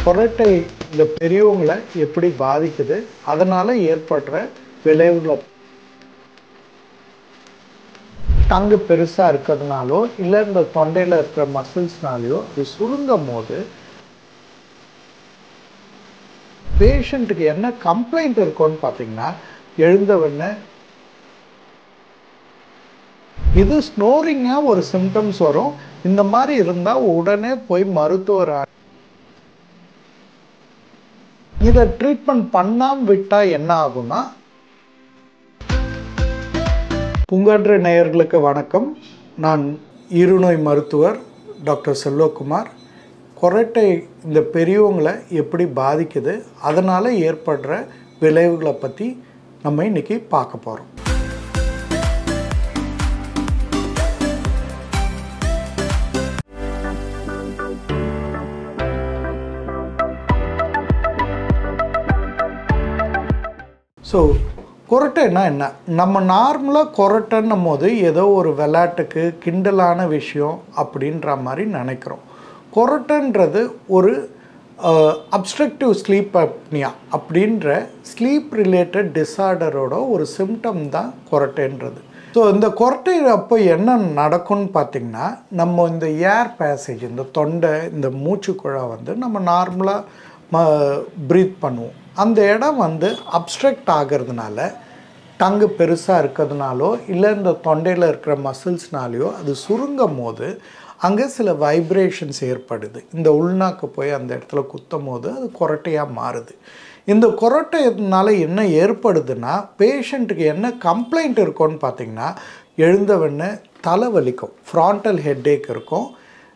கொரட்டை இந்த பெரியவங்களை எப்படி பாதிக்குது அதனால் ஏற்படுற விளைவுகளை டங்கு பெருசாக இருக்கிறதுனாலோ இல்லை இந்த தொண்டையில் இருக்கிற மசில்ஸ்னாலையோ இது சுருங்கும் போது பேஷண்ட்டுக்கு என்ன கம்ப்ளைண்ட் இருக்கும்னு பார்த்தீங்கன்னா எழுந்தவொடனே இது ஸ்னோரிங்காக ஒரு சிம்டம்ஸ் வரும் இந்த மாதிரி இருந்தால் உடனே போய் மருத்துவர் இதை ட்ரீட்மெண்ட் பண்ணாம விட்டா என்ன ஆகும்னா பூங்காற்று நேயர்களுக்கு வணக்கம் நான் இருநோய் மருத்துவர் டாக்டர் செல்வகுமார் கொரட்டை இந்த பெரியவங்களை எப்படி பாதிக்குது அதனால் ஏற்படுற விளைவுகளை பற்றி நம்ம இன்னைக்கு பார்க்க போகிறோம் ஸோ கொரட்டைன்னா என்ன நம்ம நார்மலாக கொரட்டைன்னும் போது ஏதோ ஒரு விளையாட்டுக்கு கிண்டலான விஷயம் அப்படின்ற மாதிரி நினைக்கிறோம் கொரட்டைன்றது ஒரு அப்ஸ்ட்ரக்டிவ் ஸ்லீப் அப்னியா அப்படின்ற ஸ்லீப் ரிலேட்டட் டிஸார்டரோட ஒரு சிம்டம் தான் கொரட்டைன்றது ஸோ இந்த கொரட்டை அப்போ என்ன நடக்கும்னு பார்த்திங்கன்னா நம்ம இந்த ஏர் பேசேஜ் இந்த தொண்டை இந்த மூச்சுக்குழா வந்து நம்ம நார்மலாக ம ப்ரீத் பண்ணுவோம் அந்த இடம் வந்து அப்ஸ்ட்ரக்ட் ஆகிறதுனால டங்கு பெருசாக இருக்கிறதுனாலோ இல்லை இந்த தொண்டையில் இருக்கிற மசில்ஸ்னாலேயோ அது சுருங்கும் போது அங்கே சில வைப்ரேஷன்ஸ் ஏற்படுது இந்த உள்நாக்கு போய் அந்த இடத்துல குத்தும் போது அது கொரட்டையாக மாறுது இந்த கொரட்டைனால என்ன ஏற்படுதுன்னா பேஷண்ட்டுக்கு என்ன கம்ப்ளைண்ட் இருக்கும்னு பார்த்தீங்கன்னா எழுந்தவொடனே தலைவலிக்கும் ஃப்ராண்டல் ஹெட்டேக் இருக்கும்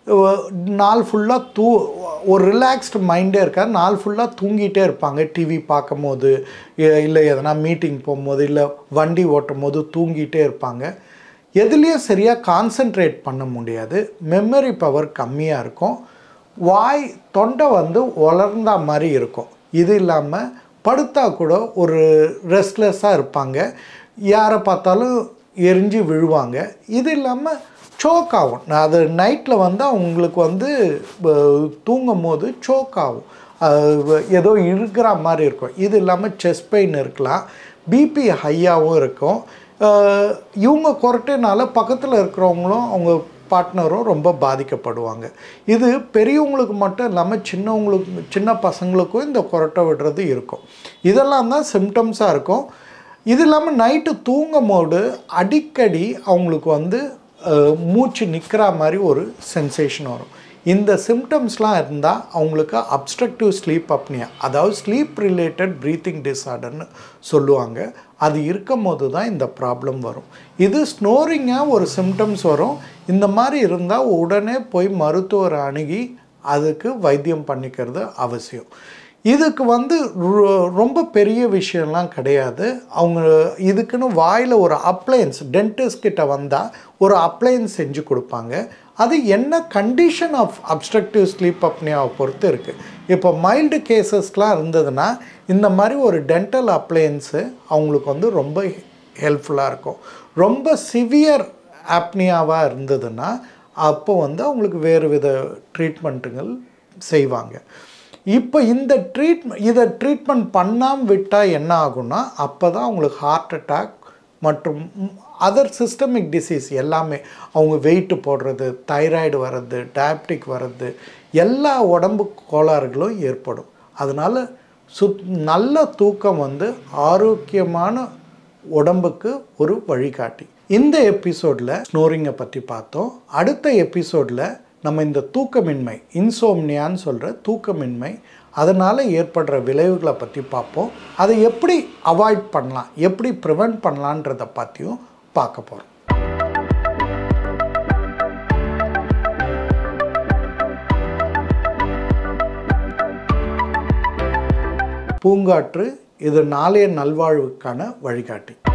நாள் ஃபுல்லாக தூ ஒரு ரிலாக்ஸ்டு மைண்டே இருக்காது நாள் ஃபுல்லாக தூங்கிட்டே இருப்பாங்க டிவி பார்க்கும் போது இல்லை எதனா மீட்டிங் போகும்போது இல்லை வண்டி ஓட்டும் போது தூங்கிட்டே இருப்பாங்க எதுலேயும் சரியாக கான்சென்ட்ரேட் பண்ண முடியாது மெமரி பவர் கம்மியாக இருக்கும் வாய் தொண்டை வந்து வளர்ந்த மாதிரி இருக்கும் இது இல்லாமல் படுத்தா கூட ஒரு ரெஸ்ட்லெஸ்ஸாக இருப்பாங்க யாரை பார்த்தாலும் எரிஞ்சு விழுவாங்க இது இல்லாமல் சோக் ஆகும் அது நைட்டில் வந்து அவங்களுக்கு வந்து தூங்கும் போது சோக் ஆகும் ஏதோ இருக்கிற மாதிரி இருக்கும் இது இல்லாமல் செஸ்ட் பெயின் இருக்கலாம் பிபி ஹையாகவும் இருக்கும் இவங்க கொரட்டைனால பக்கத்தில் இருக்கிறவங்களும் அவங்க பார்ட்னரும் ரொம்ப பாதிக்கப்படுவாங்க இது பெரியவங்களுக்கு மட்டும் இல்லாமல் சின்னவங்களுக்கு சின்ன பசங்களுக்கும் இந்த கொரட்டை விடுறது இருக்கும் இதெல்லாம் தான் சிம்டம்ஸாக இருக்கும் இது இல்லாமல் நைட்டு தூங்கும் போது அடிக்கடி அவங்களுக்கு வந்து மூச்சு நிற்கிற மாதிரி ஒரு சென்சேஷன் வரும் இந்த சிம்டம்ஸ்லாம் இருந்தால் அவங்களுக்கு அப்ஸ்ட்ரக்டிவ் ஸ்லீப் அப்னியா அதாவது ஸ்லீப் ரிலேட்டட் ப்ரீத்திங் டிஸார்டர்னு சொல்லுவாங்க அது இருக்கும் போது தான் இந்த ப்ராப்ளம் வரும் இது ஸ்னோரிங்காக ஒரு சிம்டம்ஸ் வரும் இந்த மாதிரி இருந்தால் உடனே போய் மருத்துவரை அணுகி அதுக்கு வைத்தியம் பண்ணிக்கிறது அவசியம் இதுக்கு வந்து ரொம்ப பெரிய விஷயம்லாம் கிடையாது அவங்க இதுக்குன்னு வாயில் ஒரு அப்ளையன்ஸ் டென்டிஸ்ட் கிட்ட வந்தால் ஒரு அப்ளையன்ஸ் செஞ்சு கொடுப்பாங்க அது என்ன கண்டிஷன் ஆஃப் அப்ஸ்ட்ரக்டிவ் ஸ்லீப் அப்னியாவை பொறுத்து இருக்குது இப்போ மைல்டு கேசஸ்லாம் இருந்ததுன்னா இந்த மாதிரி ஒரு டென்டல் அப்ளையன்ஸு அவங்களுக்கு வந்து ரொம்ப ஹெல்ப்ஃபுல்லாக இருக்கும் ரொம்ப சிவியர் ஆப்னியாவாக இருந்ததுன்னா அப்போ வந்து அவங்களுக்கு வேறு வித ட்ரீட்மெண்ட்டுகள் செய்வாங்க இப்போ இந்த ட்ரீட்மெண்ட் இதை ட்ரீட்மெண்ட் பண்ணாமல் விட்டால் என்ன ஆகும்னா அப்போ தான் அவங்களுக்கு ஹார்ட் அட்டாக் மற்றும் அதர் சிஸ்டமிக் டிசீஸ் எல்லாமே அவங்க வெயிட்டு போடுறது தைராய்டு வர்றது டயபெட்டிக் வர்றது எல்லா உடம்பு கோளாறுகளும் ஏற்படும் அதனால் சுத் நல்ல தூக்கம் வந்து ஆரோக்கியமான உடம்புக்கு ஒரு வழிகாட்டி இந்த எபிசோடில் ஸ்னோரிங்கை பற்றி பார்த்தோம் அடுத்த எபிசோடில் நம்ம இந்த தூக்கமின்மை இன்சோம்னியான்னு சொல்கிற தூக்கமின்மை அதனால் ஏற்படுற விளைவுகளை பற்றி பார்ப்போம் அதை எப்படி அவாய்ட் பண்ணலாம் எப்படி ப்ரிவெண்ட் பண்ணலான்றதை பற்றியும் பார்க்க போகிறோம் பூங்காற்று இது நாளைய நல்வாழ்வுக்கான வழிகாட்டி